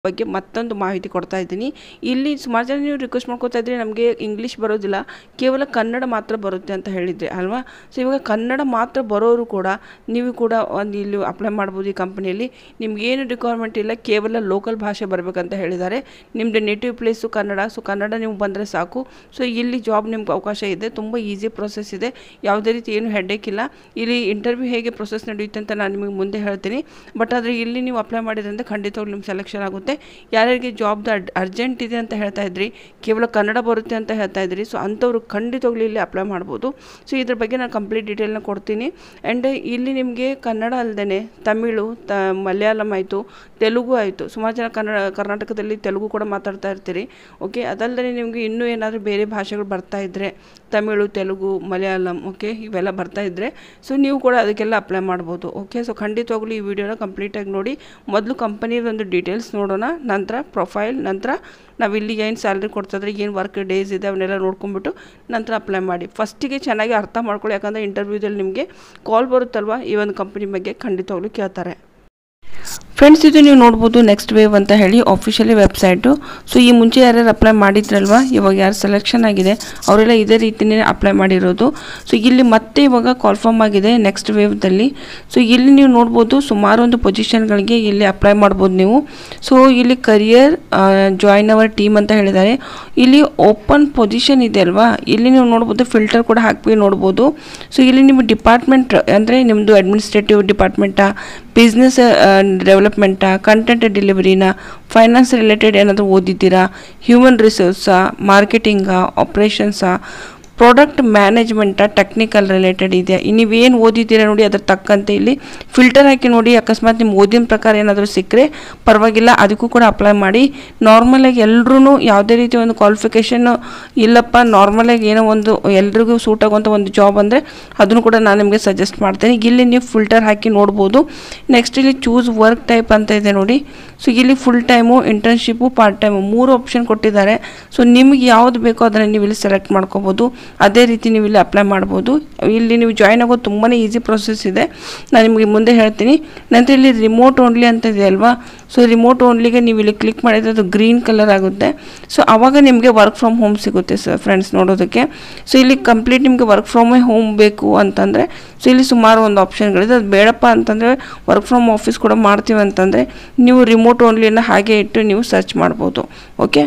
ಬಗ್ಗೆ ಮತ್ತೊಂದು ಮಾಹಿತಿ ಕೊಡ್ತಾ ಇದ್ದೀನಿ ಇಲ್ಲಿ ಸುಮಾರು ಜನ ನೀವು ರಿಕ್ವೆಸ್ಟ್ ಮಾಡ್ಕೊತಾ ಇದ್ರಿ ನಮಗೆ ಇಂಗ್ಲೀಷ್ ಬರೋದಿಲ್ಲ ಕೇವಲ ಕನ್ನಡ ಮಾತ್ರ ಬರುತ್ತೆ ಅಂತ ಹೇಳಿದ್ರಿ ಅಲ್ವಾ ಸೊ ಇವಾಗ ಕನ್ನಡ ಮಾತ್ರ ಬರೋರು ಕೂಡ ನೀವು ಕೂಡ ಒಂದು ಇಲ್ಲಿ ಅಪ್ಲೈ ಮಾಡ್ಬೋದು ಈ ಕಂಪನಿಯಲ್ಲಿ ನಿಮ್ಗೇನು ರಿಕ್ವೈರ್ಮೆಂಟ್ ಇಲ್ಲ ಕೇವಲ ಲೋಕಲ್ ಭಾಷೆ ಬರಬೇಕಂತ ಹೇಳಿದ್ದಾರೆ ನಿಮ್ಮದು native place Kannada so Kannada ನೀವು ಬಂದರೆ ಸಾಕು ಸೊ ಇಲ್ಲಿ ಜಾಬ್ ನಿಮ್ಗೆ ಅವಕಾಶ ಇದೆ ತುಂಬ ಈಸಿ ಪ್ರೊಸೆಸ್ ಇದೆ ಯಾವುದೇ ರೀತಿ ಏನು ಹೆಡ್ಡೇಕ್ ಇಲ್ಲ ಇಲ್ಲಿ ಇಂಟರ್ವ್ಯೂ ಹೇಗೆ ಪ್ರೊಸೆಸ್ ನಡೆಯುತ್ತೆ ಅಂತ ನಾನು ನಿಮಗೆ ಮುಂದೆ ಹೇಳ್ತೀನಿ ಬಟ್ ಆದರೆ ಇಲ್ಲಿ ನೀವು ಅಪ್ಲೈ ಮಾಡಿದ್ರಿಂದ ಖಂಡಿತವಾಗ್ಲೂ ನಿಮ್ಗೆ ಸೆಲೆಕ್ಷನ್ ಆಗುತ್ತೆ ಯಾರ್ಯಾರಿಗೆ ಜಾಬ್ದು ಅಡ್ ಅರ್ಜೆಂಟ್ ಇದೆ ಅಂತ ಹೇಳ್ತಾ ಇದ್ರಿ ಕೇವಲ ಕನ್ನಡ ಬರುತ್ತೆ ಅಂತ ಹೇಳ್ತಾ ಇದ್ರಿ ಸೊ ಅಂಥವ್ರು ಖಂಡಿತವಾಗ್ಲೂ ಇಲ್ಲಿ ಅಪ್ಲೈ ಮಾಡ್ಬೋದು ಸೊ ಇದ್ರ ಬಗ್ಗೆ ನಾನು ಕಂಪ್ಲೀಟ್ ಡೀಟೇಲ್ನ ಕೊಡ್ತೀನಿ ಆ್ಯಂಡ್ ಇಲ್ಲಿ ನಿಮಗೆ ಕನ್ನಡ ಅಲ್ಲದೆ ತಮಿಳು ತ ಮಲಯಾಳಂ ಆಯಿತು ತೆಲುಗು ಆಯಿತು ಸುಮಾರು ಜನ ಕನ್ನಡ ಕರ್ನಾಟಕದಲ್ಲಿ ತೆಲುಗು ಕೂಡ ಮಾತಾಡ್ತಾ ಇರ್ತೀರಿ ಓಕೆ ಅದಲ್ಲದೆ ನಿಮಗೆ ಇನ್ನೂ ಏನಾದರೂ ಬೇರೆ ಭಾಷೆಗಳು ಬರ್ತಾ ಇದ್ದರೆ ತಮಿಳು ತೆಲುಗು ಮಲಯಾಳಂ ಓಕೆ ಇವೆಲ್ಲ ಬರ್ತಾ ಇದ್ದರೆ ಸೊ ನೀವು ಕೂಡ ಅದಕ್ಕೆಲ್ಲ ಅಪ್ಲೈ ಮಾಡ್ಬೋದು ಓಕೆ ಸೊ ಖಂಡಿತವಾಗ್ಲೂ ಈ ವಿಡಿಯೋನ ಕಂಪ್ಲೀಟಾಗಿ ನೋಡಿ ಮೊದಲು ಕಂಪನಿದೊಂದು ಡೀಟೇಲ್ಸ್ ನೋಡೋಣ ನಂತರ ಪ್ರೊಫೈಲ್ ನಂತರ ನಾವು ಇಲ್ಲಿ ಏನು ಸ್ಯಾಲ್ರಿ ಕೊಡ್ತಿದ್ರೆ ಏನು ವರ್ಕ್ ಡೇಸ್ ಇದೆ ಅವನ್ನೆಲ್ಲ ನೋಡ್ಕೊಂಬಿಟ್ಟು ನಂತರ ಅಪ್ಲೈ ಮಾಡಿ ಫಸ್ಟಿಗೆ ಚೆನ್ನಾಗಿ ಅರ್ಥ ಮಾಡ್ಕೊಳ್ಳಿ ಯಾಕಂದರೆ ಇಂಟರ್ವ್ಯೂದಲ್ಲಿ ನಿಮಗೆ ಕಾಲ್ ಬರುತ್ತಲ್ವ ಈ ಒಂದು ಕಂಪನಿ ಬಗ್ಗೆ ಖಂಡಿತವಾಗ್ಲೂ ಕೇಳ್ತಾರೆ ಫ್ರೆಂಡ್ಸ್ ಇದು ನೀವು ನೋಡ್ಬೋದು ನೆಕ್ಸ್ಟ್ ವೇವ್ ಅಂತ ಹೇಳಿ ಆಫಿಷಿಯಲಿ ವೆಬ್ಸೈಟು ಸೊ ಈ ಮುಂಚೆ ಯಾರ್ಯಾರು ಅಪ್ಲೈ ಮಾಡಿದ್ರಲ್ವ ಇವಾಗ ಯಾರು ಸೆಲೆಕ್ಷನ್ ಆಗಿದೆ ಅವರೆಲ್ಲ ಇದೇ ರೀತಿಯೇ ಅಪ್ಲೈ ಮಾಡಿರೋದು ಸೊ ಇಲ್ಲಿ ಮತ್ತೆ ಇವಾಗ ಕಾಲ್ಫರ್ಮ್ ಆಗಿದೆ ನೆಕ್ಸ್ಟ್ ವೇವ್ದಲ್ಲಿ ಸೊ ಇಲ್ಲಿ ನೀವು ನೋಡ್ಬೋದು ಸುಮಾರು ಒಂದು ಪೊಸಿಷನ್ಗಳಿಗೆ ಇಲ್ಲಿ ಅಪ್ಲೈ ಮಾಡ್ಬೋದು ನೀವು ಸೊ ಇಲ್ಲಿ ಕರಿಯರ್ ಜಾಯಿನ್ ಅವರ್ ಟೀಮ್ ಅಂತ ಹೇಳಿದ್ದಾರೆ ಇಲ್ಲಿ ಓಪನ್ ಪೊಸಿಷನ್ ಇದೆ ಅಲ್ವಾ ಇಲ್ಲಿ ನೀವು ನೋಡ್ಬೋದು ಫಿಲ್ಟರ್ ಕೂಡ ಹಾಕಿ ನೋಡ್ಬೋದು ಸೊ ಇಲ್ಲಿ ನಿಮ್ಮ ಡಿಪಾರ್ಟ್ಮೆಂಟ್ ಅಂದರೆ ನಿಮ್ಮದು ಅಡ್ಮಿನಿಸ್ಟ್ರೇಟಿವ್ ಡಿಪಾರ್ಟ್ಮೆಂಟಾ ಬಿಸ್ನೆಸ್ ಡೆವಲಪ್ಮೆಂಟಾ ಕಂಟೆಂಟ್ ಡೆಲಿವರಿನ ಫೈನಾನ್ಸ್ ರಿಲೇಟೆಡ್ ಏನಾದರೂ ಓದಿದ್ದೀರಾ ಹ್ಯೂಮನ್ ರಿಸೋರ್ಸಾ ಮಾರ್ಕೆಟಿಂಗಾ ಆಪ್ರೇಷನ್ಸಾ ಪ್ರಾಡಕ್ಟ್ ಮ್ಯಾನೇಜ್ಮೆಂಟಾ ಟೆಕ್ನಿಕಲ್ ರಿಲೇಟೆಡ್ ಇದೆಯಾ ನೀವೇನು ಓದಿದ್ದೀರಾ ನೋಡಿ ಅದ್ರ ತಕ್ಕಂತೆ ಇಲ್ಲಿ ಫಿಲ್ಟರ್ ಹಾಕಿ ನೋಡಿ ಅಕಸ್ಮಾತ್ ನಿಮ್ಮ ಓದಿನ ಪ್ರಕಾರ ಏನಾದರೂ ಸಿಕ್ಕರೆ ಪರವಾಗಿಲ್ಲ ಅದಕ್ಕೂ ಕೂಡ ಅಪ್ಲೈ ಮಾಡಿ ನಾರ್ಮಲಾಗಿ ಎಲ್ಲರೂ ಯಾವುದೇ ರೀತಿ ಒಂದು ಕ್ವಾಲಿಫಿಕೇಷನ್ ಇಲ್ಲಪ್ಪ ನಾರ್ಮಲಾಗಿ ಏನೋ ಒಂದು ಎಲ್ರಿಗೂ ಸೂಟ್ ಆಗುವಂಥ ಒಂದು ಜಾಬ್ ಅಂದರೆ ಅದನ್ನು ಕೂಡ ನಾನು ನಿಮಗೆ ಸಜೆಸ್ಟ್ ಮಾಡ್ತೇನೆ ಇಲ್ಲಿ ನೀವು ಫಿಲ್ಟರ್ ಹಾಕಿ ನೋಡ್ಬೋದು ನೆಕ್ಸ್ಟ್ ಇಲ್ಲಿ ಚೂಸ್ ವರ್ಕ್ ಟೈಪ್ ಅಂತ ಇದೆ ನೋಡಿ ಸೊ ಇಲ್ಲಿ full time internship part time ಮೂರು ಆಪ್ಷನ್ ಕೊಟ್ಟಿದ್ದಾರೆ ಸೊ ನಿಮ್ಗೆ ಯಾವ್ದು ಬೇಕೋ ಅದನ್ನು ನೀವು ಇಲ್ಲಿ ಸೆಲೆಕ್ಟ್ ಮಾಡ್ಕೋಬೋದು ಅದೇ ರೀತಿ ನೀವು ಇಲ್ಲಿ ಅಪ್ಲೈ ಮಾಡ್ಬೋದು ಇಲ್ಲಿ ನೀವು ಜಾಯ್ನ್ ಆಗೋದು ತುಂಬಾ ಈಸಿ ಪ್ರೊಸೆಸ್ ಇದೆ ನಾನು ನಿಮಗೆ ಮುಂದೆ ಹೇಳ್ತೀನಿ ನಂತರ ಇಲ್ಲಿ ರಿಮೋಟ್ ಓನ್ಲಿ ಅಂತ ಇದೆ ಅಲ್ವಾ ಸೊ ರಿಮೋಟ್ ಓನ್ಲಿಗೆ ನೀವು ಇಲ್ಲಿ ಕ್ಲಿಕ್ ಮಾಡಿದ್ರೆ ಅದು ಗ್ರೀನ್ ಕಲರ್ ಆಗುತ್ತೆ ಸೊ ಆವಾಗ ನಿಮಗೆ ವರ್ಕ್ ಫ್ರಮ್ ಹೋಮ್ ಸಿಗುತ್ತೆ ಸರ್ ಫ್ರೆಂಡ್ಸ್ ನೋಡೋದಕ್ಕೆ ಸೊ ಇಲ್ಲಿ ಕಂಪ್ಲೀಟ್ ನಿಮಗೆ ವರ್ಕ್ ಫ್ರಮ್ ಹೋಮ್ ಬೇಕು ಅಂತಂದರೆ ಸೊ ಇಲ್ಲಿ ಸುಮಾರು ಒಂದು ಆಪ್ಷನ್ಗಳಿದೆ ಅದು ಬೇಡಪ್ಪ ಅಂತಂದರೆ ವರ್ಕ್ ಫ್ರಮ್ ಆಫೀಸ್ ಕೂಡ ಮಾಡ್ತೀವಿ ಅಂತಂದರೆ ನೀವು ರಿಮೋಟ್ ಓನ್ಲಿನ ಹಾಗೆ ಇಟ್ಟು ನೀವು ಸರ್ಚ್ ಮಾಡ್ಬೋದು ಓಕೆ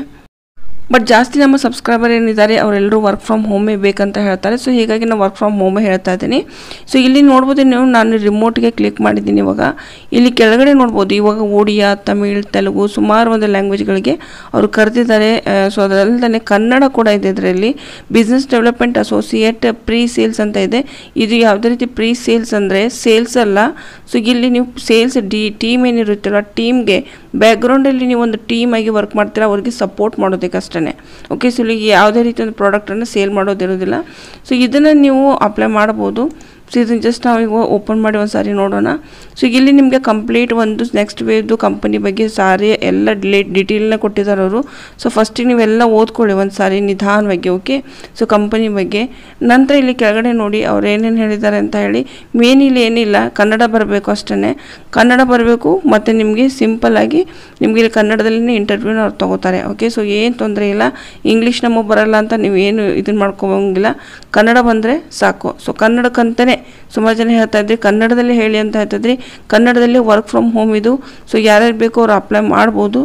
ಬಟ್ ಜಾಸ್ತಿ ನಮ್ಮ ಸಬ್ಸ್ಕ್ರೈಬರ್ ಏನಿದ್ದಾರೆ ಅವರೆಲ್ಲರೂ ವರ್ಕ್ ಫ್ರಮ್ ಹೋಮೇ ಬೇಕಂತ ಹೇಳ್ತಾರೆ ಸೊ ಹೀಗಾಗಿ ನಾನು ವರ್ಕ್ ಫ್ರಮ್ ಹೋಮೇ ಹೇಳ್ತಾ ಇದ್ದೀನಿ ಸೊ ಇಲ್ಲಿ ನೋಡ್ಬೋದು ನೀವು ನಾನು ರಿಮೋಟ್ಗೆ ಕ್ಲಿಕ್ ಮಾಡಿದ್ದೀನಿ ಇವಾಗ ಇಲ್ಲಿ ಕೆಳಗಡೆ ನೋಡ್ಬೋದು ಇವಾಗ ಒಡಿಯಾ ತಮಿಳ್ ತೆಲುಗು ಸುಮಾರು ಒಂದು ಲ್ಯಾಂಗ್ವೇಜ್ಗಳಿಗೆ ಅವರು ಕರೆದಿದ್ದಾರೆ ಸೊ ಅದರಲ್ಲದೆ ಕನ್ನಡ ಕೂಡ ಇದೆ ಇದರಲ್ಲಿ business development associate pre sales ಅಂತ ಇದೆ ಇದು ಯಾವುದೇ ರೀತಿ ಪ್ರೀ ಸೇಲ್ಸ್ ಅಂದರೆ ಸೇಲ್ಸ್ ಅಲ್ಲ ಸೊ ಇಲ್ಲಿ ನೀವು ಸೇಲ್ಸ್ ಡಿ ಟೀಮ್ ಏನಿರುತ್ತಲ್ಲ ಟೀಮ್ಗೆ ಬ್ಯಾಕ್ಗ್ರೌಂಡಲ್ಲಿ ನೀವು ಒಂದು ಟೀಮ್ ಆಗಿ ವರ್ಕ್ ಮಾಡ್ತೀರಾ ಅವ್ರಿಗೆ ಸಪೋರ್ಟ್ ಮಾಡೋದಕ್ಕೆ ಅಷ್ಟೇ ಓಕೆ ಸೊ ಇಲ್ಲಿ ಯಾವುದೇ ರೀತಿ ಒಂದು ಪ್ರಾಡಕ್ಟನ್ನು ಸೇಲ್ ಮಾಡೋದಿರೋದಿಲ್ಲ ಸೊ ಇದನ್ನು ನೀವು ಅಪ್ಲೈ ಮಾಡ್ಬೋದು ಸೊ ಇದನ್ನು ಜಸ್ಟ್ ನಾವು ಈಗ ಓಪನ್ ಮಾಡಿ ಒಂದು ಸಾರಿ ನೋಡೋಣ ಸೊ ಇಲ್ಲಿ ನಿಮಗೆ ಕಂಪ್ಲೀಟ್ ಒಂದು ನೆಕ್ಸ್ಟ್ ವೇವ್ದು ಕಂಪನಿ ಬಗ್ಗೆ ಸಾರಿ ಎಲ್ಲ ಡಿಲೇ ಡಿಟೇಲ್ನ ಕೊಟ್ಟಿದ್ದಾರೆ ಅವರು ಸೊ ಫಸ್ಟಿಗೆ ನೀವೆಲ್ಲ ಓದ್ಕೊಳ್ಳಿ ಒಂದು ಸಾರಿ ನಿಧಾನವಾಗಿ ಓಕೆ ಸೊ ಕಂಪನಿ ಬಗ್ಗೆ ನಂತರ ಇಲ್ಲಿ ಕೆಳಗಡೆ ನೋಡಿ ಅವ್ರು ಏನೇನು ಹೇಳಿದ್ದಾರೆ ಅಂತ ಹೇಳಿ ಮೇನ್ ಇಲ್ಲಿ ಏನಿಲ್ಲ ಕನ್ನಡ ಬರಬೇಕು ಅಷ್ಟೇ ಕನ್ನಡ ಬರಬೇಕು ಮತ್ತು ನಿಮಗೆ ಸಿಂಪಲ್ಲಾಗಿ ನಿಮಗೆ ಇಲ್ಲಿ ಕನ್ನಡದಲ್ಲೇ ಇಂಟರ್ವ್ಯೂನ ಅವ್ರು ತೊಗೋತಾರೆ ಓಕೆ ಸೊ ಏನು ತೊಂದರೆ ಇಲ್ಲ ಇಂಗ್ಲೀಷ್ ನಮಗೆ ಬರಲ್ಲ ಅಂತ ನೀವು ಏನು ಇದನ್ನು ಮಾಡ್ಕೋಂಗಿಲ್ಲ ಕನ್ನಡ ಬಂದರೆ ಸಾಕು ಸೊ ಕನ್ನಡಕ್ಕಂತಲೇ ಸುಮಾರು ಜನ ಹೇಳ್ತಾ ಇದ್ರಿ ಕನ್ನಡದಲ್ಲಿ ಹೇಳಿ ಅಂತ ಹೇಳ್ತಿದ್ರಿ ಕನ್ನಡದಲ್ಲಿ ವರ್ಕ್ ಫ್ರಮ್ ಹೋಮ್ ಇದು ಸೊ ಯಾರ್ಯಾರು ಬೇಕೋ ಅವ್ರು ಅಪ್ಲೈ ಮಾಡ್ಬೋದು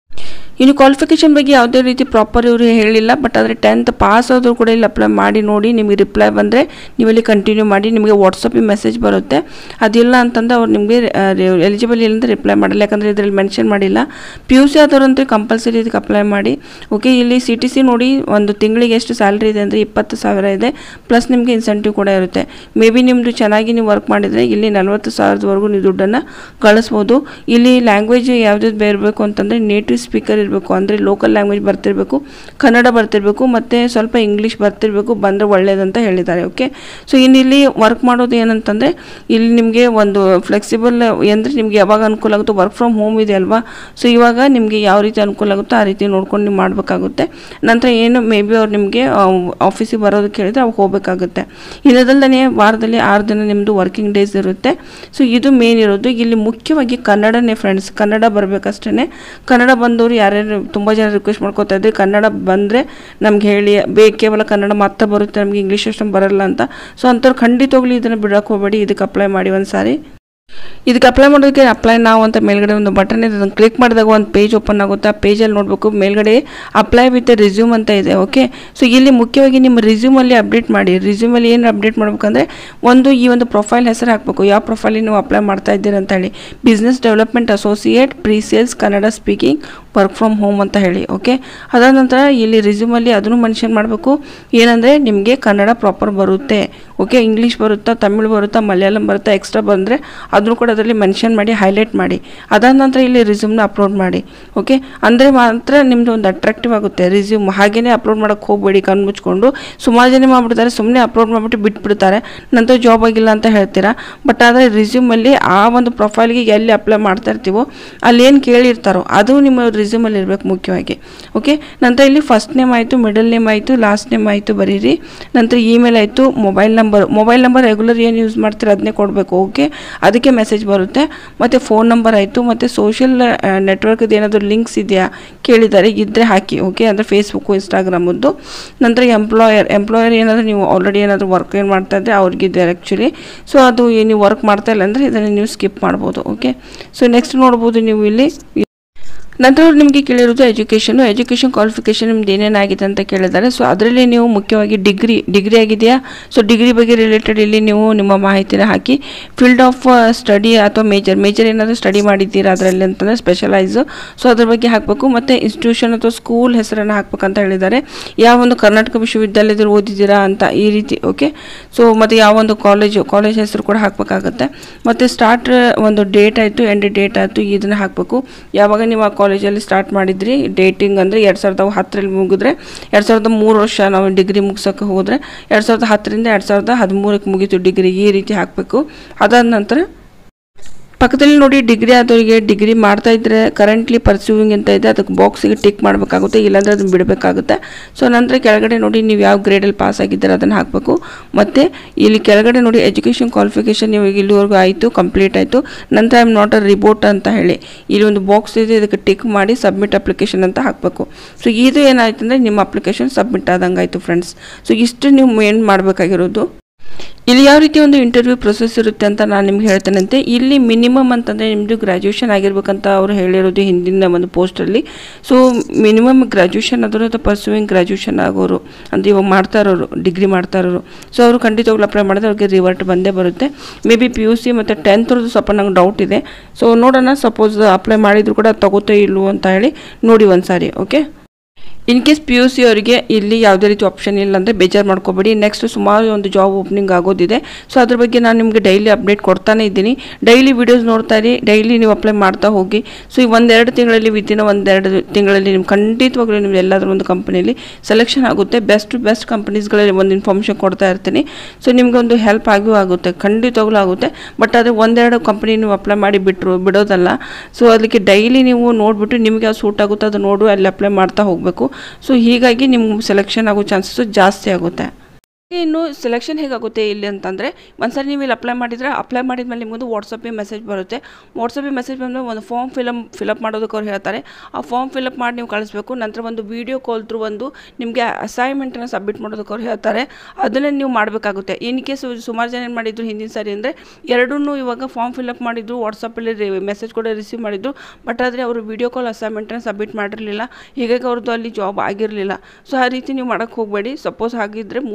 ಇನ್ನು ಕ್ವಾಲಿಫಿಕೇಷನ್ ಬಗ್ಗೆ ಯಾವುದೇ ರೀತಿ ಪ್ರಾಪರ್ ಇವರು ಹೇಳಿಲ್ಲ ಬಟ್ ಆದರೆ ಟೆಂತ್ ಪಾಸ್ ಆದರೂ ಕೂಡ ಇಲ್ಲಿ ಅಪ್ಲೈ ಮಾಡಿ ನೋಡಿ ನಿಮಗೆ ರಿಪ್ಲೈ ಬಂದರೆ ನೀವಲ್ಲಿ ಕಂಟಿನ್ಯೂ ಮಾಡಿ ನಿಮಗೆ ವಾಟ್ಸಪ್ಪಿಗೆ ಮೆಸೇಜ್ ಬರುತ್ತೆ ಅದಿಲ್ಲ ಅಂತಂದ್ರೆ ಅವ್ರು ನಿಮಗೆ ಎಲಿಜಿಬಲ್ ಇಲ್ಲ ಅಂತ ರಿಪ್ಲೈ ಮಾಡಲ್ಲ ಯಾಕಂದರೆ ಇದರಲ್ಲಿ ಮೆನ್ಷನ್ ಮಾಡಿಲ್ಲ ಪಿ ಯು ಸಿ ಆದವರಂತೂ ಕಂಪಲ್ಸರಿ ಇದಕ್ಕೆ ಅಪ್ಲೈ ಮಾಡಿ ಓಕೆ ಇಲ್ಲಿ ಸಿ ಟಿ ಸಿ ನೋಡಿ ಒಂದು ತಿಂಗಳಿಗೆ ಎಷ್ಟು ಸ್ಯಾಲ್ರಿ ಇದೆ ಅಂದರೆ ಇಪ್ಪತ್ತು ಸಾವಿರ ಇದೆ ಪ್ಲಸ್ ನಿಮಗೆ ಇನ್ಸೆಂಟಿವ್ ಕೂಡ ಇರುತ್ತೆ ಮೇ ಬಿ ನಿಮ್ಮದು ಚೆನ್ನಾಗಿ ನೀವು ವರ್ಕ್ ಮಾಡಿದರೆ ಇಲ್ಲಿ ನಲ್ವತ್ತು ಸಾವಿರದವರೆಗೂ ನೀವು ದುಡ್ಡನ್ನು ಗಳಿಸ್ಬೋದು ಇಲ್ಲಿ ಲ್ಯಾಂಗ್ವೇಜ್ ಯಾವ್ದು ಬೇರಬೇಕು ಅಂತಂದರೆ ನೇಟಿವ್ ಸ್ಪೀಕರ್ ಇರಬೇಕು ಬರ್ತಿರಬೇಕು ಅಂದರೆ ಲೋಕಲ್ ಲ್ಯಾಂಗ್ವೇಜ್ ಬರ್ತಿರಬೇಕು ಕನ್ನಡ ಬರ್ತಿರಬೇಕು ಮತ್ತು ಸ್ವಲ್ಪ ಇಂಗ್ಲೀಷ್ ಬರ್ತಿರಬೇಕು ಬಂದರೆ ಒಳ್ಳೆಯದಂತ ಹೇಳಿದ್ದಾರೆ ಓಕೆ ಸೊ ಇನ್ನು ಇಲ್ಲಿ ವರ್ಕ್ ಮಾಡೋದು ಏನಂತಂದರೆ ಇಲ್ಲಿ ನಿಮಗೆ ಒಂದು ಫ್ಲೆಕ್ಸಿಬಲ್ ಅಂದರೆ ನಿಮಗೆ ಯಾವಾಗ ಅನುಕೂಲ ಆಗುತ್ತೋ ವರ್ಕ್ ಫ್ರಮ್ ಹೋಮ್ ಇದೆ ಅಲ್ವಾ ಸೊ ಇವಾಗ ನಿಮಗೆ ಯಾವ ರೀತಿ ಅನುಕೂಲ ಆಗುತ್ತೋ ಆ ರೀತಿ ನೋಡ್ಕೊಂಡು ನೀವು ಮಾಡಬೇಕಾಗುತ್ತೆ ನಂತರ ಏನು ಮೇ ಬಿ ಅವ್ರು ನಿಮಗೆ ಆಫೀಸಿಗೆ ಬರೋದಕ್ಕೆ ಹೇಳಿದ್ರೆ ಅವಾಗ ಹೋಗಬೇಕಾಗುತ್ತೆ ಇದಲ್ಲದೆ ವಾರದಲ್ಲಿ ಆರು ದಿನ ನಿಮ್ಮದು ವರ್ಕಿಂಗ್ ಡೇಸ್ ಇರುತ್ತೆ ಸೊ ಇದು ಮೇನ್ ಇರೋದು ಇಲ್ಲಿ ಮುಖ್ಯವಾಗಿ ಕನ್ನಡನೇ ಫ್ರೆಂಡ್ಸ್ ಕನ್ನಡ ಬರಬೇಕಷ್ಟೇ ಕನ್ನಡ ಬಂದವರು ಯಾರ್ಯಾರು ತುಂಬ ಜನ ರಿಕ್ವೆಸ್ಟ್ ಮಾಡ್ಕೋತಾ ಇದ್ರಿ ಕನ್ನಡ ಬಂದರೆ ನಮ್ಗೆ ಹೇಳಿ ಬೇ ಕೇವಲ ಕನ್ನಡ ಮಾತ್ರ ಬರುತ್ತೆ ನಮಗೆ ಇಂಗ್ಲೀಷ್ ಅಷ್ಟೊಂದು ಬರಲ್ಲ ಅಂತ ಸೊ ಅಂಥವ್ರು ಖಂಡಿತವಾಗ್ಲೂ ಇದನ್ನು ಬಿಡೋಕೆ ಹೋಗಬೇಡಿ ಇದಕ್ಕೆ ಅಪ್ಲೈ ಮಾಡಿ ಒಂದು ಸಾರಿ ಇದಕ್ಕೆ ಅಪ್ಲೈ ಮಾಡೋದಕ್ಕೆ ಅಪ್ಲೈ ನಾವು ಅಂತ ಮೇಲ್ಗಡೆ ಒಂದು ಬಟನ್ ಇದೆ ಅದನ್ನು ಕ್ಲಿಕ್ ಮಾಡಿದಾಗ ಒಂದು ಪೇಜ್ ಓಪನ್ ಆಗುತ್ತೆ ಆ ಪೇಜಲ್ಲಿ ನೋಡಬೇಕು ಮೇಲ್ಗಡೆ ಅಪ್ಲೈ ವಿತ್ ರಿಸ್ಯೂಮ್ ಅಂತ ಇದೆ ಓಕೆ ಸೊ ಇಲ್ಲಿ ಮುಖ್ಯವಾಗಿ ನಿಮ್ಮ ರಿಸ್ಯೂಮಲ್ಲಿ ಅಪ್ಡೇಟ್ ಮಾಡಿ ರಿಸ್ಯೂಮಲ್ಲಿ ಏನು ಅಪ್ಡೇಟ್ ಮಾಡ್ಬೇಕಂದ್ರೆ ಒಂದು ಈ ಒಂದು ಪ್ರೊಫೈಲ್ ಹೆಸರು ಹಾಕಬೇಕು ಯಾವ ಪ್ರೊಫೈಲಿಗೆ ನೀವು ಅಪ್ಲೈ ಮಾಡ್ತಾ ಇದ್ದೀರಿ ಅಂತ ಹೇಳಿ business development associate pre sales Kannada speaking work from home ಅಂತ ಹೇಳಿ ಓಕೆ ಅದಾದ ನಂತರ ಇಲ್ಲಿ ರಿಸ್ಯೂಮಲ್ಲಿ ಅದನ್ನು ಮೆನ್ಷನ್ ಮಾಡಬೇಕು ಏನಂದರೆ ನಿಮಗೆ ಕನ್ನಡ ಪ್ರಾಪರ್ ಬರುತ್ತೆ ಓಕೆ ಇಂಗ್ಲೀಷ್ ಬರುತ್ತಾ ತಮಿಳು ಬರುತ್ತಾ ಮಲಯಾಳಂ ಬರುತ್ತಾ ಎಕ್ಸ್ಟ್ರಾ ಬಂದರೆ ಅದನ್ನು ಕೂಡ ಅದರಲ್ಲಿ ಮೆನ್ಷನ್ ಮಾಡಿ ಹೈಲೈಟ್ ಮಾಡಿ ಅದಾದ ನಂತರ ಇಲ್ಲಿ ರಿಸ್ಯೂಮ್ನ ಅಪ್ಲೋಡ್ ಮಾಡಿ ಓಕೆ ಅಂದರೆ ಮಾತ್ರ ನಿಮ್ಮದು ಒಂದು ಅಟ್ರಾಕ್ಟಿವ್ ಆಗುತ್ತೆ ರಿಸ್ಯೂಮ್ ಹಾಗೇನೆ ಅಪ್ಲೋಡ್ ಮಾಡೋಕ್ಕೆ ಹೋಗಬೇಡಿ ಕಣ್ಣು ಮುಚ್ಕೊಂಡು ಸುಮಾರು ಜನ ಮಾಡಿಬಿಡ್ತಾರೆ ಸುಮ್ಮನೆ ಅಪ್ಲೋಡ್ ಮಾಡಿಬಿಟ್ಟು ಬಿಟ್ಬಿಡ್ತಾರೆ ನಂತರ ಜಾಬ್ ಆಗಿಲ್ಲ ಅಂತ ಹೇಳ್ತೀರಾ ಬಟ್ ಆದರೆ ರಿಸ್ಯೂಮಲ್ಲಿ ಆ ಒಂದು ಪ್ರೊಫೈಲ್ಗೆ ಎಲ್ಲಿ ಅಪ್ಲೈ ಮಾಡ್ತಾ ಇರ್ತೀವೋ ಅಲ್ಲಿ ಏನು ಕೇಳಿರ್ತಾರೋ ಅದು ನಿಮ್ಮ ರಿಸ್ಯೂಮಲ್ಲಿ ಇರಬೇಕು ಮುಖ್ಯವಾಗಿ ಓಕೆ ನಂತರ ಇಲ್ಲಿ ಫಸ್ಟ್ ನೇಮ್ ಆಯಿತು ಮಿಡಲ್ ನೇಮ್ ಆಯಿತು ಲಾಸ್ಟ್ ನೇಮ್ ಆಯಿತು ಬರೀರಿ ನಂತರ ಇಮೇಲ್ ಆಯಿತು mobile number mobile number regular ಏನು ಯೂಸ್ ಮಾಡ್ತೀರ ಅದನ್ನೇ ಕೊಡಬೇಕು ಓಕೆ ಅದಕ್ಕೆ ಮೆಸೇಜ್ ಬರುತ್ತೆ ಮತ್ತು ಫೋನ್ ನಂಬರ್ ಆಯಿತು ಮತ್ತು ಸೋಷಿಯಲ್ ನೆಟ್ವರ್ಕ್ದು ಏನಾದರೂ ಲಿಂಕ್ಸ್ ಇದೆಯಾ ಕೇಳಿದ್ದಾರೆ ಇದ್ದರೆ ಹಾಕಿ ಓಕೆ ಅಂದರೆ ಫೇಸ್ಬುಕ್ಕು ಇನ್ಸ್ಟಾಗ್ರಾಮದ್ದು ನಂತರ ಎಂಪ್ಲಾಯರ್ ಎಂಪ್ಲಾಯರ್ ಏನಾದರೂ ನೀವು ಆಲ್ರೆಡಿ ಏನಾದರೂ ವರ್ಕ್ ಏನು ಮಾಡ್ತಾ ಇದ್ದರೆ ಅವ್ರಿಗಿದೆ ಆ್ಯಕ್ಚುಲಿ ಸೊ ಅದು ಈ ನೀವು ವರ್ಕ್ ಮಾಡ್ತಾ ಇಲ್ಲ ಅಂದರೆ ಇದನ್ನು ನೀವು ಸ್ಕಿಪ್ ಮಾಡ್ಬೋದು ಓಕೆ ಸೊ ನೆಕ್ಸ್ಟ್ ನೋಡ್ಬೋದು ನೀವು ಇಲ್ಲಿ ನಂತರ ಅವ್ರು ನಿಮಗೆ ಕೇಳಿರೋದು ಎಜುಕೇಷನು ಎಜುಕೇಷನ್ ಕ್ವಾಲಿಫಿಕೇಷನ್ ನಿಮ್ದು ಏನೇನಾಗಿದೆ ಅಂತ ಕೇಳಿದ್ದಾರೆ ಸೊ ಅದರಲ್ಲಿ ನೀವು ಮುಖ್ಯವಾಗಿ ಡಿಗ್ರಿ ಡಿಗ್ರಿ ಆಗಿದೆಯಾ ಸೊ ಡಿಗ್ರಿ ಬಗ್ಗೆ ರಿಲೇಟೆಡ್ ಇಲ್ಲಿ ನೀವು ನಿಮ್ಮ ಮಾಹಿತಿನ ಹಾಕಿ ಫೀಲ್ಡ್ ಆಫ್ ಸ್ಟಡಿ ಅಥವಾ ಮೇಜರ್ ಮೇಜರ್ ಏನಾದರೂ ಸ್ಟಡಿ ಮಾಡಿದ್ದೀರಾ ಅದರಲ್ಲಿ ಅಂತಂದರೆ ಸ್ಪೆಷಲೈಸು ಸೊ ಅದ್ರ ಬಗ್ಗೆ ಹಾಕಬೇಕು ಮತ್ತು ಇನ್ಸ್ಟಿಟ್ಯೂಷನ್ ಅಥವಾ ಸ್ಕೂಲ್ ಹೆಸರನ್ನು ಹಾಕ್ಬೇಕಂತ ಹೇಳಿದ್ದಾರೆ ಯಾವ ಒಂದು ಕರ್ನಾಟಕ ವಿಶ್ವವಿದ್ಯಾಲಯದಲ್ಲಿ ಓದಿದ್ದೀರಾ ಅಂತ ಈ ರೀತಿ ಓಕೆ ಸೊ ಮತ್ತು ಯಾವ ಒಂದು ಕಾಲೇಜು ಕಾಲೇಜ್ ಹೆಸರು ಕೂಡ ಹಾಕಬೇಕಾಗತ್ತೆ ಮತ್ತು ಸ್ಟಾರ್ಟ್ ಒಂದು ಡೇಟ್ ಆಯಿತು ಎಂಡ್ ಡೇಟ್ ಆಯಿತು ಇದನ್ನು ಹಾಕಬೇಕು ಯಾವಾಗ ನೀವು ಆ ಕಾಲೇಜಲ್ಲಿ ಸ್ಟಾರ್ಟ್ ಮಾಡಿದ್ರಿ ಡೇಟಿಂಗ್ ಅಂದರೆ ಎರಡು ಸಾವಿರದ ಹತ್ತರಲ್ಲಿ ಮುಗಿದ್ರೆ ಎರಡು ಸಾವಿರದ ಮೂರು ವರ್ಷ ನಾವು ಡಿಗ್ರಿ ಮುಗ್ಸೋಕೆ ಹೋದರೆ ಎರಡು ಸಾವಿರದ ಹತ್ತರಿಂದ ಎರಡು ಸಾವಿರದ ಹದಿಮೂರಕ್ಕೆ ಮುಗೀತು ಡಿಗ್ರಿ ಈ ರೀತಿ ಹಾಕಬೇಕು ಅದಾದ ನಂತರ ಪಕ್ಕದಲ್ಲಿ ನೋಡಿ ಡಿಗ್ರಿ ಆದವರಿಗೆ ಡಿಗ್ರಿ ಮಾಡ್ತಾ ಇದ್ರೆ ಕರೆಂಟ್ಲಿ ಪರ್ಸ್ಯೂವಿಂಗ್ ಅಂತ ಇದೆ ಅದಕ್ಕೆ ಬಾಕ್ಸಿಗೆ ಟಿಕ್ ಮಾಡಬೇಕಾಗುತ್ತೆ ಇಲ್ಲಾಂದರೆ ಅದನ್ನು ಬಿಡಬೇಕಾಗುತ್ತೆ ಸೊ ನಂತರ ಕೆಳಗಡೆ ನೋಡಿ ನೀವು ಯಾವ ಗ್ರೇಡಲ್ಲಿ ಪಾಸ್ ಆಗಿದ್ದೀರ ಅದನ್ನು ಹಾಕಬೇಕು ಮತ್ತು ಇಲ್ಲಿ ಕೆಳಗಡೆ ನೋಡಿ ಎಜುಕೇಷನ್ ಕ್ವಾಲಿಫಿಕೇಷನ್ ನೀವು ಇಲ್ಲಿವರೆಗೂ ಆಯಿತು ಕಂಪ್ಲೀಟ್ ಆಯಿತು ನಂತರ I am not a robot ಅಂತ ಹೇಳಿ ಇಲ್ಲಿ ಒಂದು ಬಾಕ್ಸ್ ಇದೆ ಇದಕ್ಕೆ ಟಿಕ್ ಮಾಡಿ ಸಬ್ಮಿಟ್ ಅಪ್ಲಿಕೇಶನ್ ಅಂತ ಹಾಕಬೇಕು ಸೊ ಇದು ಏನಾಯ್ತು ಅಂದರೆ ನಿಮ್ಮ ಅಪ್ಲಿಕೇಶನ್ ಸಬ್ಮಿಟ್ ಆದಂಗೆ ಆಯಿತು ಫ್ರೆಂಡ್ಸ್ ಸೊ ಇಷ್ಟು ನೀವು ಏನು ಮಾಡಬೇಕಾಗಿರೋದು ಇಲ್ಲಿ ಯಾವ ರೀತಿ ಒಂದು ಇಂಟರ್ವ್ಯೂ ಪ್ರೊಸೆಸ್ ಇರುತ್ತೆ ಅಂತ ನಾನು ನಿಮ್ಗೆ ಹೇಳ್ತೇನಂತೆ ಇಲ್ಲಿ ಮಿನಿಮಮ್ ಅಂತಂದರೆ ನಿಮ್ಮದು ಗ್ರ್ಯಾಜುಯೇಷನ್ ಆಗಿರ್ಬೇಕಂತ ಅವರು ಹೇಳಿರೋದು ಹಿಂದಿನ ಒಂದು ಪೋಸ್ಟಲ್ಲಿ ಸೊ ಮಿನಿಮಮ್ ಗ್ರ್ಯಾಜುಯೇಷನ್ ಆದರೂ ಅಥವಾ ಪರ್ಸೂವಿಂಗ್ ಗ್ರ್ಯಾಜುಯೇಷನ್ ಆಗೋರು ಅಂದರೆ ಇವಾಗ ಮಾಡ್ತಾ ಇರೋರು ಡಿಗ್ರಿ ಮಾಡ್ತಾ ಇರೋರು ಸೊ ಅವರು ಖಂಡಿತವಾಗ್ಲೂ ಅಪ್ಲೈ ಮಾಡಿದ್ರೆ ಅವ್ರಿಗೆ ರಿವರ್ಟ್ ಬಂದೇ ಬರುತ್ತೆ maybe P U C ಮತ್ತು ಟೆಂತ್ರದ್ದು ಸ್ವಲ್ಪ ನಂಗೆ ಡೌಟ್ ಇದೆ ಸೊ ನೋಡೋಣ ಸಪೋಸ್ ಅಪ್ಲೈ ಮಾಡಿದ್ರು ಕೂಡ ತಗೋತೋ ಇಲ್ವೋ ಅಂತ ಹೇಳಿ ನೋಡಿ ಒಂದು ಸಾರಿ okay in case P U C ಅವರಿಗೆ ಇಲ್ಲಿ ಯಾವುದೇ ರೀತಿ ಆಪ್ಷನ್ ಇಲ್ಲ ಅಂದರೆ ಬೇಜಾರು ಮಾಡ್ಕೋಬೇಡಿ ನೆಕ್ಸ್ಟ್ ಸುಮಾರು ಒಂದು ಜಾಬ್ ಓಪನಿಂಗ್ ಆಗೋದಿದೆ ಸೊ ಅದ್ರ ಬಗ್ಗೆ ನಾನು ನಿಮಗೆ ಡೈಲಿ ಅಪ್ಡೇಟ್ ಕೊಡ್ತಾನೆ ಇದ್ದೀನಿ ಡೈಲಿ ವೀಡಿಯೋಸ್ ನೋಡ್ತಾ ಇರಿ ಡೈಲಿ ನೀವು ಅಪ್ಲೈ ಮಾಡ್ತಾ ಹೋಗಿ ಸೊ ಈ ಒಂದೆರಡು ತಿಂಗಳಲ್ಲಿ ವಿತಿನ ಒಂದೆರಡು ತಿಂಗಳಲ್ಲಿ ನಿಮ್ಗೆ ಖಂಡಿತವಾಗ್ಲೂ ನೀವು ಎಲ್ಲಾದರೂ ಒಂದು ಕಂಪನಿಯಲ್ಲಿ ಸೆಲೆಕ್ಷನ್ ಆಗುತ್ತೆ ಬೆಸ್ಟ್ ಟು ಬೆಸ್ಟ್ ಕಂಪನೀಸ್ಗಳಲ್ಲಿ ಒಂದು ಇನ್ಫಾರ್ಮೇಷನ್ ಕೊಡ್ತಾ ಇರ್ತೀನಿ ಸೊ ನಿಮ್ಗೆ ಒಂದು ಹೆಲ್ಪ್ ಆಗೂ ಆಗುತ್ತೆ ಖಂಡಿತವಾಗ್ಲೂ ಆಗುತ್ತೆ ಬಟ್ ಆದರೆ ಒಂದೆರಡು ಕಂಪನಿ ನೀವು ಅಪ್ಲೈ ಮಾಡಿ ಬಿಟ್ಟರು ಬಿಡೋದಲ್ಲ ಸೊ ಅದಕ್ಕೆ ಡೈಲಿ ನೀವು ನೋಡಿಬಿಟ್ಟು ನಿಮಗೆ ಯಾವ ಸೂಟ್ ಆಗುತ್ತೆ ಅದು ನೋಡು ಅಲ್ಲಿ ಅಪ್ಲೈ ಮಾಡ್ತಾ ಹೋಗಬೇಕು ಸೊ ಹೀಗಾಗಿ ನಿಮ್ಗೆ ಸೆಲೆಕ್ಷನ್ ಆಗೋ ಚಾನ್ಸಸ್ಸು ಜಾಸ್ತಿ ಆಗುತ್ತೆ ಇನ್ನು ಸೆಲೆಕ್ಷನ್ ಹೇಗಾಗುತ್ತೆ ಇಲ್ಲಿ ಅಂತಂದರೆ ಒಂದ್ಸರಿ ನೀವು ಇಲ್ಲಿ ಅಪ್ಲೈ ಮಾಡಿದರೆ ಅಪ್ಲೈ ಮಾಡಿದ್ಮೇಲೆ ನಿಮಗೊಂದು ವಾಟ್ಸಪ್ಪಿಗೆ ಮೆಸೇಜ್ ಬರುತ್ತೆ ವಾಟ್ಸಪ್ಪಿಗೆ ಮೆಸೇಜ್ ಬಂದಮೇಲೆ ಒಂದು ಫಾರ್ಮ್ ಫಿಲಮ್ ಫಿಲಪ್ ಮಾಡೋದಕ್ಕೆ ಅವ್ರು ಹೇಳ್ತಾರೆ ಆ ಫಾರ್ಮ್ ಫಿಲಪ್ ಮಾಡಿ ನೀವು ಕಳಿಸ್ಬೇಕು ನಂತರ ಒಂದು ವೀಡಿಯೋ ಕಾಲ್ ಥ್ರೂ ಒಂದು ನಿಮಗೆ ಅಸೈನ್ಮೆಂಟನ್ನು ಸಬ್ಮಿಟ್ ಮಾಡೋದಕ್ಕೆ ಅವ್ರು ಹೇಳ್ತಾರೆ ಅದನ್ನೇ ನೀವು ಮಾಡಬೇಕಾಗುತ್ತೆ ಇನ್ ಕೇಸ್ ಸುಮಾರು ಜನ ಏನು ಮಾಡಿದ್ರು ಹಿಂದಿನ ಸಾರಿ ಅಂದರೆ ಎರಡೂ ಇವಾಗ ಫಾರ್ಮ್ ಫಿಲಪ್ ಮಾಡಿದ್ರು ವಾಟ್ಸಪ್ಪಲ್ಲಿ ಮೆಸೇಜ್ ಕೂಡ ರಿಸೀವ್ ಮಾಡಿದ್ರು ಬಟ್ ಆದರೆ ಅವರು ವೀಡಿಯೋ ಕಾಲ್ ಅಸೈನ್ಮೆಂಟನ್ನು ಸಬ್ಮಿಟ್ ಮಾಡಿರಲಿಲ್ಲ ಹೀಗಾಗಿ ಅವ್ರದ್ದು ಅಲ್ಲಿ ಜಾಬ್ ಆಗಿರಲಿಲ್ಲ ಸೊ ಆ ರೀತಿ ನೀವು ಮಾಡೋಕ್ಕೆ ಹೋಗಬೇಡಿ ಸಪೋಸ್ ಹಾಗಿದ್ದರೆ ಮೂರು ಪ-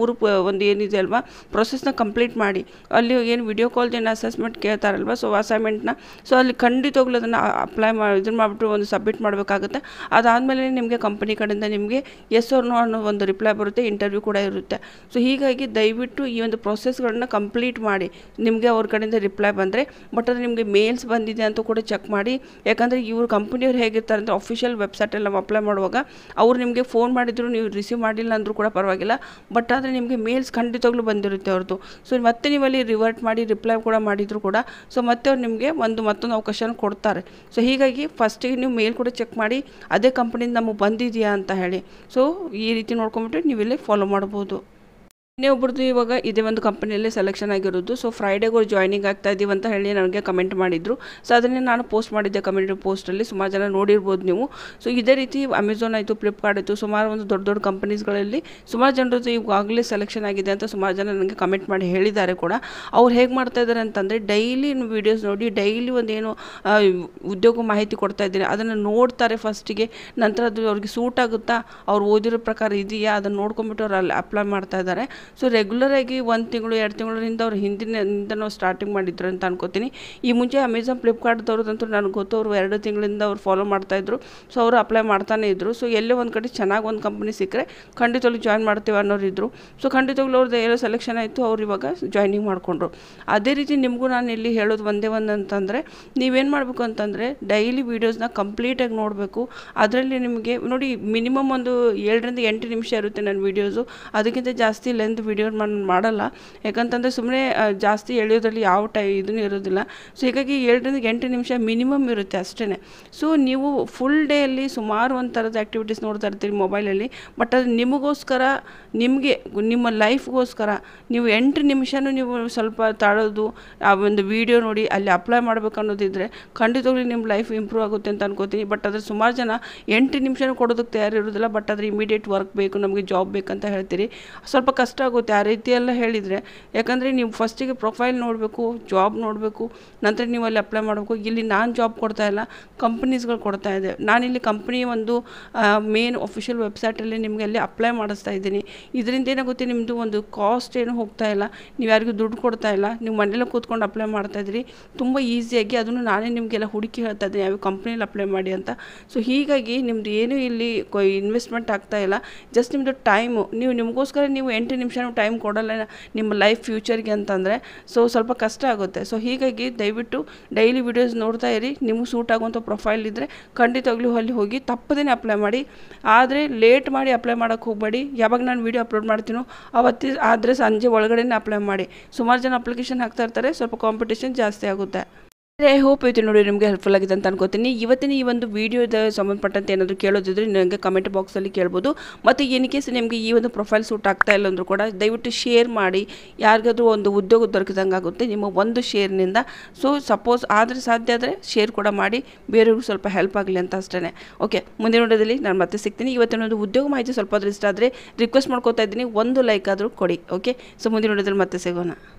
ಒಂದು ಏನಿದೆ ಅಲ್ವಾ ಪ್ರೊಸೆಸ್ನ ಕಂಪ್ಲೀಟ್ ಮಾಡಿ ಅಲ್ಲಿ ಏನು ವಿಡಿಯೋ ಕಾಲ್ದೇನು ಅಸೆಸ್ಮೆಂಟ್ ಕೇಳ್ತಾರಲ್ವ ಸೊ ಅಸೈನ್ಮೆಂಟ್ನ ಸೊ ಅಲ್ಲಿ ಖಂಡಿತವಾಗ್ಲೂ ಅದನ್ನು ಅಪ್ಲೈ ಮಾಡಿ ಇದನ್ನು ಮಾಡಿಬಿಟ್ಟು ಒಂದು ಸಬ್ಮಿಟ್ ಮಾಡಬೇಕಾಗುತ್ತೆ ಅದಾದಮೇಲೆ ನಿಮಗೆ ಕಂಪನಿ ಕಡೆಯಿಂದ ನಿಮಗೆ ಎಸ್ ಅವ್ರ ನೋ ಅನ್ನೋ ಒಂದು ರಿಪ್ಲೈ ಬರುತ್ತೆ ಇಂಟರ್ವ್ಯೂ ಕೂಡ ಇರುತ್ತೆ ಸೊ ಹೀಗಾಗಿ ದಯವಿಟ್ಟು ಈ ಒಂದು ಪ್ರೊಸೆಸ್ಗಳನ್ನ ಕಂಪ್ಲೀಟ್ ಮಾಡಿ ನಿಮಗೆ ಅವ್ರ ಕಡೆಯಿಂದ ರಿಪ್ಲೈ ಬಂದರೆ ಬಟ್ ಅದು ನಿಮಗೆ ಮೇಲ್ಸ್ ಬಂದಿದೆ ಅಂತ ಕೂಡ ಚೆಕ್ ಮಾಡಿ ಯಾಕಂದರೆ ಇವರು ಕಂಪನಿಯವ್ರು ಹೇಗಿರ್ತಾರೆ ಅಂದರೆ ಅಫಿಷಿಯಲ್ ವೆಬ್ಸೈಟಲ್ಲಿ ನಾವು ಅಪ್ಲೈ ಮಾಡುವಾಗ ಅವ್ರು ನಿಮಗೆ ಫೋನ್ ಮಾಡಿದ್ರು ನೀವು ರಿಸೀವ್ ಮಾಡಿಲ್ಲ ಅಂದರೂ ಕೂಡ ಪರವಾಗಿಲ್ಲ ಬಟ್ ಆದರೆ ನಿಮಗೆ ಮೇಲ್ಸ್ ಖಂಡಿತವಾಗ್ಲೂ ಬಂದಿರುತ್ತೆ ಅವ್ರದ್ದು ಸೊ ಮತ್ತೆ ನೀವು ಅಲ್ಲಿ ರಿವರ್ಟ್ ಮಾಡಿ ರಿಪ್ಲೈ ಕೂಡ ಮಾಡಿದ್ರು ಕೂಡ ಸೊ ಮತ್ತೆ ಅವ್ರು ನಿಮಗೆ ಒಂದು ಮತ್ತೊಂದು ಅವಕಾಶನ ಕೊಡ್ತಾರೆ ಸೊ ಹೀಗಾಗಿ ಫಸ್ಟಿಗೆ ನೀವು ಮೇಲ್ ಕೂಡ ಚೆಕ್ ಮಾಡಿ ಅದೇ ಕಂಪನಿಯಿಂದ ನಮಗೆ ಬಂದಿದೆಯಾ ಅಂತ ಹೇಳಿ ಸೊ ಈ ರೀತಿ ನೋಡ್ಕೊಂಬಿಟ್ಟು ನೀವು ಇಲ್ಲಿ ಫಾಲೋ ಮಾಡ್ಬೋದು ಇನ್ನೇ ಒಬ್ರದ್ದು ಇವಾಗ ಇದೇ ಒಂದು ಕಂಪನಿಯಲ್ಲಿ ಸೆಲೆಕ್ಷನ್ ಆಗಿರೋದು ಸೊ ಫ್ರೈಡೇಗೂ ಜಾಯ್ನಿಂಗ್ ಆಗ್ತಾ ಇದ್ದೀವಿ ಅಂತ ಹೇಳಿ ನನಗೆ ಕಮೆಂಟ್ ಮಾಡಿದ್ರು ಸೊ ಅದನ್ನೇ ನಾನು ಪೋಸ್ಟ್ ಮಾಡಿದ್ದೆ ಕಮ್ಯುನಿಟಿ ಪೋಸ್ಟಲ್ಲಿ ಸುಮಾರು ಜನ ನೋಡಿರ್ಬೋದು ನೀವು ಸೊ ಇದೇ ರೀತಿ ಅಮೆಝಾನ್ ಆಯಿತು ಫ್ಲಿಪ್ಕಾರ್ಟ್ ಆಯಿತು ಸುಮಾರು ಒಂದು ದೊಡ್ಡ ದೊಡ್ಡ ಕಂಪನೀಸ್ಗಳಲ್ಲಿ ಸುಮಾರು ಜನರದ್ದು ಇವಾಗಲೇ ಸೆಲೆಕ್ಷನ್ ಆಗಿದೆ ಅಂತ ಸುಮಾರು ಜನ ನನಗೆ ಕಮೆಂಟ್ ಮಾಡಿ ಹೇಳಿದ್ದಾರೆ ಕೂಡ ಅವ್ರು ಹೇಗೆ ಮಾಡ್ತಾ ಇದ್ದಾರೆ ಅಂತಂದರೆ ಡೈಲಿ ವೀಡಿಯೋಸ್ ನೋಡಿ ಡೈಲಿ ಒಂದೇನು ಆ, ಉದ್ಯೋಗ ಮಾಹಿತಿ ಕೊಡ್ತಾ ಇದ್ದೀನಿ ಅದನ್ನು ನೋಡ್ತಾರೆ ಫಸ್ಟಿಗೆ ನಂತರ ಅದು ಅವ್ರಿಗೆ ಸೂಟ್ ಆಗುತ್ತಾ ಅವ್ರು ಓದಿರೋ ಪ್ರಕಾರ ಇದೆಯಾ ಅದನ್ನು ನೋಡ್ಕೊಂಬಿಟ್ಟು ಅವ್ರು ಅಲ್ಲಿ ಅಪ್ಲೈ ಮಾಡ್ತಾ ಇದ್ದಾರೆ ಸೊ ರೆಗ್ಯುಲರಾಗಿ ಒಂದು ತಿಂಗಳು ಎರಡು ತಿಂಗಳಿಂದ ಅವ್ರು ಹಿಂದಿನಿಂದ ನಾವು ಸ್ಟಾರ್ಟಿಂಗ್ ಮಾಡಿದ್ರು ಅಂತ ಅನ್ಕೋತೀನಿ ಈ ಮುಂಚೆ ಅಮೆಝಾನ್ ಫ್ಲಿಪ್ಕಾರ್ಟ್ದವ್ರದಂತೂ ನನಗೆ ಗೊತ್ತು ಅವರು ಎರಡು ತಿಂಗಳಿಂದ ಅವ್ರು ಫಾಲೋ ಮಾಡ್ತಾಯಿದ್ರು ಸೊ ಅವರು ಅಪ್ಲೈ ಮಾಡ್ತಾನೆ ಇದ್ದರು ಸೊ ಎಲ್ಲೇ ಒಂದು ಕಡೆ ಚೆನ್ನಾಗಿ ಒಂದು ಕಂಪ್ನಿ ಸಿಕ್ಕರೆ ಖಂಡಿತವಾಗ್ಲೂ ಜಾಯ್ನ್ ಮಾಡ್ತೀವಿ ಅನ್ನೋರು ಇದ್ದರು ಸೊ ಖಂಡಿತವಾಗ್ಲೂ ಅವ್ರದ್ದು ಏನೋ ಸೆಲೆಕ್ಷನ್ ಆಯಿತು ಅವ್ರು ಇವಾಗ ಜಾಯ್ನಿಂಗ್ ಮಾಡಿಕೊಂಡ್ರು ಅದೇ ರೀತಿ ನಿಮಗೂ ನಾನು ಇಲ್ಲಿ ಹೇಳೋದು ಒಂದೇ ಒಂದು ಅಂತಂದರೆ ನೀವೇನು ಮಾಡಬೇಕು ಅಂತಂದರೆ ಡೈಲಿ ವೀಡಿಯೋಸ್ನ ಕಂಪ್ಲೀಟಾಗಿ ನೋಡಬೇಕು ಅದರಲ್ಲಿ ನಿಮಗೆ ನೋಡಿ ಮಿನಿಮಮ್ ಒಂದು ಏಳರಿಂದ ಎಂಟು ನಿಮಿಷ ಇರುತ್ತೆ ನನ್ನ ವೀಡಿಯೋಸು ಅದಕ್ಕಿಂತ ಜಾಸ್ತಿ ಲೆಂತ್ ವಿಡಿಯೋ ಮಾಡಲ್ಲ ಯಾಕಂತಂದರೆ ಸುಮ್ಮನೆ ಜಾಸ್ತಿ ಎಳೆಯೋದ್ರಲ್ಲಿ ಯಾವ ಟೈ ಇದೂ ಇರೋದಿಲ್ಲ ಸೊ ಹೀಗಾಗಿ ಏಳರಿಂದ ಎಂಟು ನಿಮಿಷ ಮಿನಿಮಮ್ ಇರುತ್ತೆ ಅಷ್ಟೇ ಸೊ ನೀವು ಫುಲ್ ಡೇಯಲ್ಲಿ ಸುಮಾರು ಒಂದು ಥರದ ಆ್ಯಕ್ಟಿವಿಟೀಸ್ ನೋಡ್ತಾ ಇರ್ತೀರಿ ಮೊಬೈಲಲ್ಲಿ ಬಟ್ ಅದು ನಿಮಗೋಸ್ಕರ ನಿಮಗೆ ನಿಮ್ಮ ಲೈಫ್ಗೋಸ್ಕರ ನೀವು ಎಂಟು ನಿಮಿಷನೂ ನೀವು ಸ್ವಲ್ಪ ತಾಳೋದು ಆ ಒಂದು ವಿಡಿಯೋ ನೋಡಿ ಅಲ್ಲಿ ಅಪ್ಲೈ ಮಾಡ್ಬೇಕು ಅನ್ನೋದಿದ್ರೆ ಖಂಡಿತವಾಗ್ಲೂ ನಿಮ್ಮ ಲೈಫ್ ಇಂಪ್ರೂವ್ ಆಗುತ್ತೆ ಅಂತ ಅನ್ಕೋತೀನಿ ಬಟ್ ಅದ್ರ ಸುಮಾರು ಜನ ಎಂಟು ನಿಮಿಷನೂ ಕೊಡೋದಕ್ಕೆ ತಯಾರಿರೋದಿಲ್ಲ ಬಟ್ ಅದ್ರ ಇಮಿಡಿಯೇಟ್ ವರ್ಕ್ ಬೇಕು ನಮಗೆ ಜಾಬ್ ಬೇಕಂತ ಹೇಳ್ತೀರಿ ಸ್ವಲ್ಪ ಕಷ್ಟ ಆಗುತ್ತೆ ಆ ರೀತಿ ಎಲ್ಲ ಹೇಳಿದರೆ ಯಾಕಂದರೆ ನೀವು ಫಸ್ಟಿಗೆ ಪ್ರೊಫೈಲ್ ನೋಡಬೇಕು ಜಾಬ್ ನೋಡಬೇಕು ನಂತರ ನೀವು ಅಲ್ಲಿ ಅಪ್ಲೈ ಮಾಡಬೇಕು ಇಲ್ಲಿ ನಾನು ಜಾಬ್ ಕೊಡ್ತಾ ಇಲ್ಲ ಕಂಪ್ನೀಸ್ಗಳು ಕೊಡ್ತಾ ಇದೆ ನಾನಿಲ್ಲಿ ಕಂಪ್ನಿ ಒಂದು ಮೇನ್ ಅಫಿಷಿಯಲ್ ವೆಬ್ಸೈಟಲ್ಲಿ ನಿಮಗೆ ಅಲ್ಲಿ ಅಪ್ಲೈ ಮಾಡಿಸ್ತಾ ಇದ್ದೀನಿ ಇದರಿಂದ ಏನಾಗುತ್ತೆ ನಿಮ್ಮದು ಒಂದು ಕಾಸ್ಟ್ ಏನು ಹೋಗ್ತಾ ಇಲ್ಲ ನೀವು ಯಾರಿಗೂ ದುಡ್ಡು ಕೊಡ್ತಾ ಇಲ್ಲ ನೀವು ಮನೇಲಿ ಕೂತ್ಕೊಂಡು ಅಪ್ಲೈ ಮಾಡ್ತಾ ಇದ್ದೀರಿ ತುಂಬ ಈಸಿಯಾಗಿ ಅದನ್ನು ನಾನೇ ನಿಮಗೆಲ್ಲ ಹುಡುಕಿ ಹೇಳ್ತಾ ಇದ್ದೀನಿ ಯಾವ ಕಂಪ್ನಿಯಲ್ಲಿ ಅಪ್ಲೈ ಮಾಡಿ ಅಂತ ಸೊ ಹೀಗಾಗಿ ನಿಮ್ಮದು ಏನು ಇಲ್ಲಿ ಇನ್ವೆಸ್ಟ್ಮೆಂಟ್ ಆಗ್ತಾ ಇಲ್ಲ ಜಸ್ಟ್ ನಿಮ್ಮದು ಟೈಮು ನೀವು ನಿಮಗೋಸ್ಕರ ನೀವು ಎಂಟು ನಿಮಿಷನೂ ಟೈಮ್ ಕೊಡಲ್ಲ ನಿಮ್ಮ ಲೈಫ್ ಫ್ಯೂಚರ್ಗೆ ಅಂತಂದರೆ ಸೊ ಸ್ವಲ್ಪ ಕಷ್ಟ ಆಗುತ್ತೆ ಸೊ ಹೀಗಾಗಿ ದಯವಿಟ್ಟು ಡೈಲಿ ವಿಡಿಯೋಸ್ ನೋಡ್ತಾ ಇರಿ ನಿಮಗೆ ಸೂಟ್ ಆಗುವಂಥ ಪ್ರೊಫೈಲ್ ಇದ್ದರೆ ಖಂಡಿತವಾಗ್ಲೂ ಅಲ್ಲಿ ಹೋಗಿ ತಪ್ಪದೇ ಅಪ್ಲೈ ಮಾಡಿ ಆದರೆ ಲೇಟ್ ಮಾಡಿ ಅಪ್ಲೈ ಮಾಡೋಕ್ಕೆ ಹೋಗಬೇಡಿ ಯಾವಾಗ ನಾನು ವೀಡಿಯೋ ಅಪ್ಲೋಡ್ ಮಾಡ್ತೀನೋ ಅವತ್ತಿ ಆದರೆ ಸಂಜೆ ಒಳಗಡೆನೇ ಅಪ್ಲೈ ಮಾಡಿ ಸುಮಾರು ಜನ ಅಪ್ಲಿಕೇಶನ್ ಹಾಕ್ತಾ ಇರ್ತಾರೆ ಸ್ವಲ್ಪ ಕಾಂಪಿಟೇಷನ್ ಜಾಸ್ತಿ ಆಗುತ್ತೆ ಐ ಹೋಪ್ ಇದು ನೋಡಿ ನಿಮಗೆ ಹೆಲ್ಪ್ಫುಲ್ ಆಗಿದೆ ಅಂತ ಅನ್ಕೋತೀನಿ ಇವತ್ತಿನ ಈ ಒಂದು ವಿಡಿಯೋದ ಸಂಬಂಧಪಟ್ಟಂತೆ ಏನಾದರೂ ಕೇಳೋದಿದ್ರೆ ನನಗೆ ಕಮೆಂಟ್ ಬಾಕ್ಸಲ್ಲಿ ಕೇಳ್ಬೋದು ಮತ್ತು ಇನ್ ಕೇಸ್ ನಿಮಗೆ ಈ ಒಂದು ಪ್ರೊಫೈಲ್ ಸೂಟ್ ಆಗ್ತಾ ಇಲ್ಲ ಅಂದರೂ ಕೂಡ ದಯವಿಟ್ಟು ಶೇರ್ ಮಾಡಿ ಯಾರಿಗಾದ್ರೂ ಒಂದು ಉದ್ಯೋಗ ದೊರಕಿದಂಗೆ ಆಗುತ್ತೆ ನಿಮ್ಮ ಒಂದು ಶೇರ್ನಿಂದ ಸೊ ಸಪೋಸ್ ಆದರೆ ಸಾಧ್ಯ ಆದರೆ ಶೇರ್ ಕೂಡ ಮಾಡಿ ಬೇರೆಯವ್ರಿಗೂ ಸ್ವಲ್ಪ ಹೆಲ್ಪ್ ಆಗಲಿ ಅಂತ ಅಷ್ಟೇ ಓಕೆ ಮುಂದಿನ ವಿಡಿಯೋದಲ್ಲಿ ನಾನು ಮತ್ತೆ ಸಿಗ್ತೀನಿ ಇವತ್ತಿನ ಒಂದು ಉದ್ಯೋಗ ಮಾಹಿತಿ ಸ್ವಲ್ಪ ಆದರೂ ಇಷ್ಟ ಆದರೆ ರಿಕ್ವೆಸ್ಟ್ ಮಾಡ್ಕೋತಾ ಇದ್ದೀನಿ ಒಂದು ಲೈಕ್ ಆದರೂ ಕೊಡಿ ಓಕೆ ಸೊ ಮುಂದಿನ ವಿಡಿಯೋದಲ್ಲಿ ಮತ್ತೆ ಸಿಗೋಣ